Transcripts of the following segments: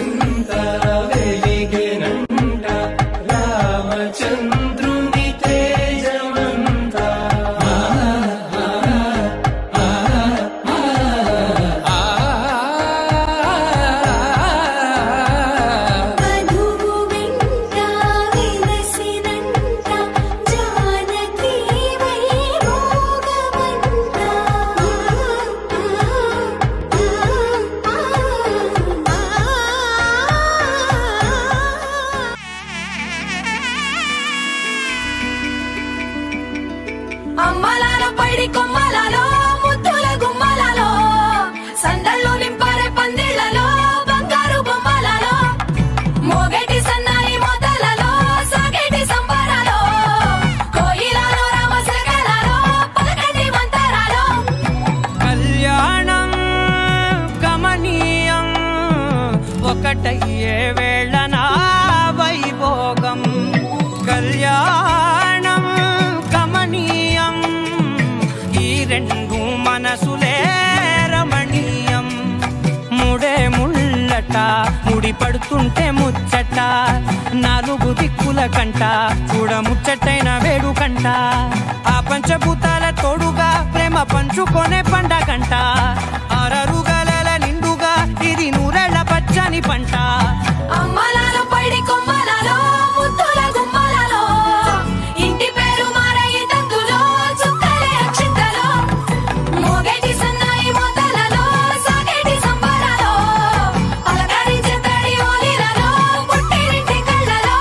వెలుగంత వెలిగెనంట రామచంద్రుని తేజమంతా వధువు వెంట విలసినంత జానకి వైభోగమంత అమ్మలాలో పైడి కొమ్మలలో ముద్దుల గుమ్మలలో సందళ్ళు నింపారే పందిళ్లలో బంగారు బొమ్మలలో మోగేటి సన్నాయి మొదలలో సాగేటి సంబరాలో కోయిలలో రామశకలలో పలకటి మంతరాలో కళ్యాణం గమనీయం ఒకటయ్యే వేళ నా వైభోగం కళ్యాణం గమనీయం ఈ రెండు మనసులే రమణీయం ముడే ముళ్ళట ముడి పడుతుంటే ముచ్చట నాలుగు దిక్కుల కంట చూడ ముచ్చటైన వేడుకంట ఆ పంచభూతాల తోడుగా ప్రేమ పంచుకొనే పండగంట ఆరరుగల నిండుగా ఇది నూరెళ్ళ పచ్చని పంట అమ్మలాలో పైడి కొమ్మలలో ముద్దుల గుమ్మలలో ఇంటి పేరు మారయ్య తందులో చుక్కలే అక్షింతలో మోగేటి సన్నాయి మొదలలో సాగేటి సంబరాలో అలకరించే తడి ఓలిలలో పుట్టినింటి కళ్ళలో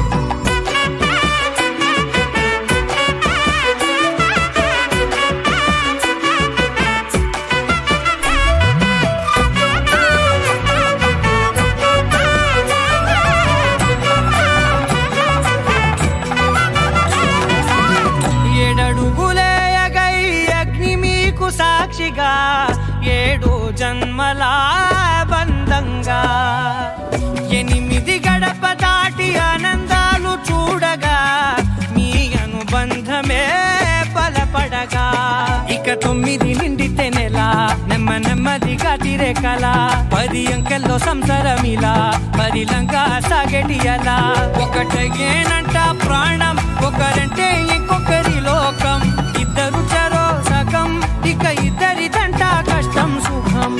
ఏడడుగులేయగై అగ్ని మీకు సాక్షిగా ఏడు జన్మల బంధంగా ఎనిమిది గడప దాటి ఆనందాలు చూడగా మీ అనుబంధమే బలపడగా ఇక తొమ్మిది నిండితే నెల నెమ్మ నెమ్మదిగా తిరే కల పది అంకెల్లో సంసారమిలా పరిలంగా సాగటి అలా ఒకటేనంట ప్రాణం ఒకరంటే ఇంకొకరి లోకం ఇద్దరు చరో సగం ఇక ఇద్దరిదంట కష్టం సుఖం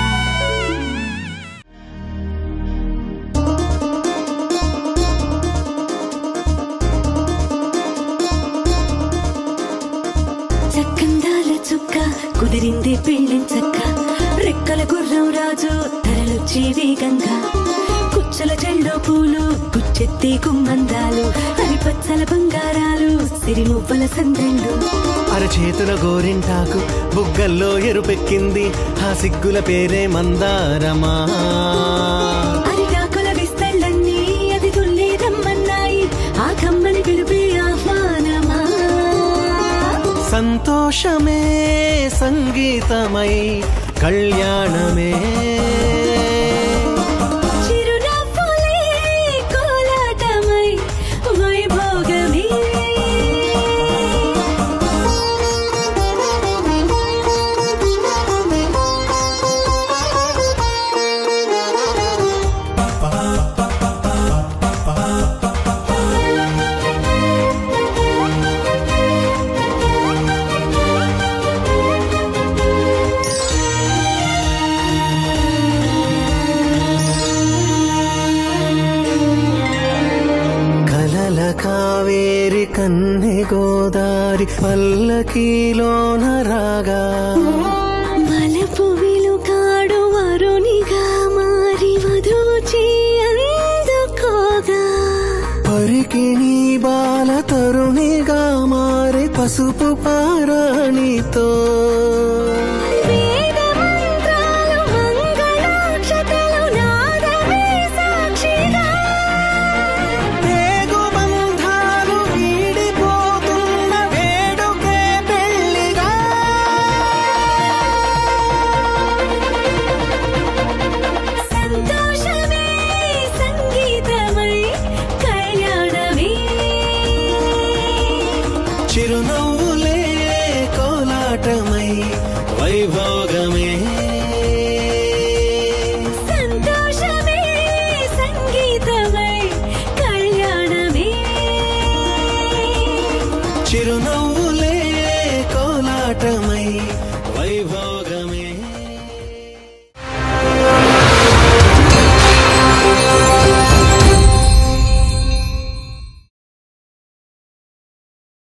చక్కందాల చుక్క కుదిరింది పెళ్ళించక్క రెక్కల గుర్రం రాజు తరలొచ్చి వేగంగా కుచ్చల చెల్లో పూలు కుచ్చెత్తి కుమ్మందాలు అరిపచ్చల బంగారాలు సిరిమువ్వల సందళ్ళు అరచేతుల గోరింటాకు బుగ్గల్లో ఎరుపెక్కింది ఆ సిగ్గుల పేరే మందారమా అరిటాకుల విస్తళ్ళన్నీ అది తుల్లి రమ్మన్నాయి ఆ కమ్మని పిలిపి ఆహ్వానమా సంతోషమే సంగీతమై కళ్యాణమే చిరునవ్వులే కోలాటమై వైభోగమే కలల కావేరి కన్నె గోదారి పల్లకీలోన రాగా మలపు విలుకాడు వరునిగా మారి వధూచి అందుకోగా పరికిణి బాల తరుణిగా మారి పసుపు పారాణితో వేద మంత్రాలు మంగళాక్షతలు నాదమే సాక్షిగా పేగు బంధాలు వీడిపోతున్న వేడుకే పెళ్లిగా సంతోషమే సంగీతమై కళ్యాణమే చిరునవ్వులే కోలాటమై వై చిరునవ్వులే కోలాటమై వైభోగ